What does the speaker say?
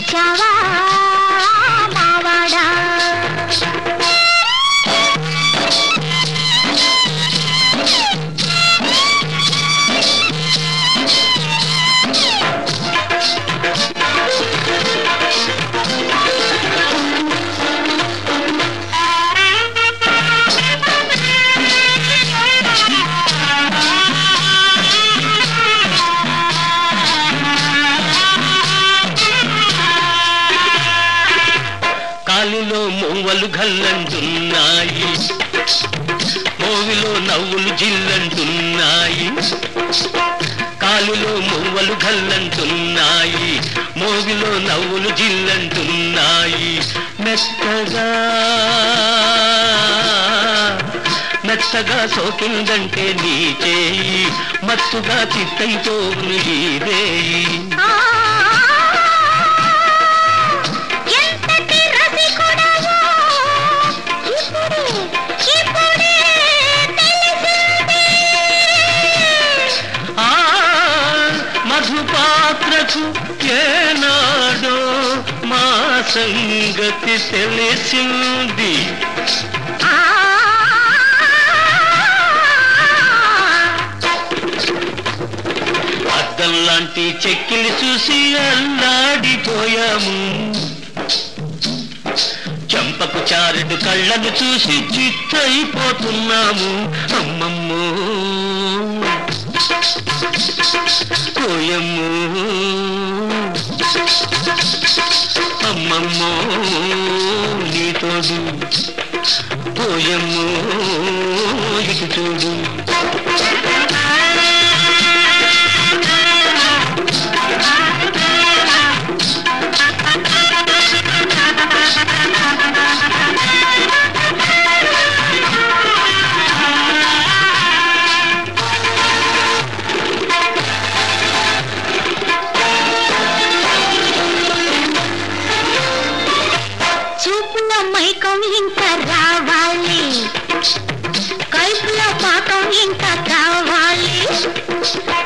వచ్చావా మావాడా కాలిలో మూవలు గల్లంటున్నాయి మోవిలో నవ్వులు జిల్లంటున్నాయి కాలులో మువ్వలు గల్లంటున్నాయి మోవిలో నవ్వులు జిల్లంటున్నాయి మెత్తగా మెత్తగా సోకిందంటే నీ చేయి మత్తుగా చిత్తైపోను ఈ రేయి ఆ, ఎంతటి రసికుడవో ఇప్పుడే, ఇప్పుడే తెలిసింది. ఆ మధుపాత్రకు ఏనాడో మా సంగతి తెలిసింది ఆ, అద్దం లాంటి చెక్కిలి చూసి అల్లాడిపోయాము చంపకు చారెడు కళ్ళను చూసి చిత్తైపోతున్నాము అమ్మమ్మో పోయమ్మో అమ్మమ్మో నీ తోడు పోయమ్మో ఇటు చూడు చూపులో మైకం ఇంకా రావాలి కైపులో పాకం ఇంకా కావాలి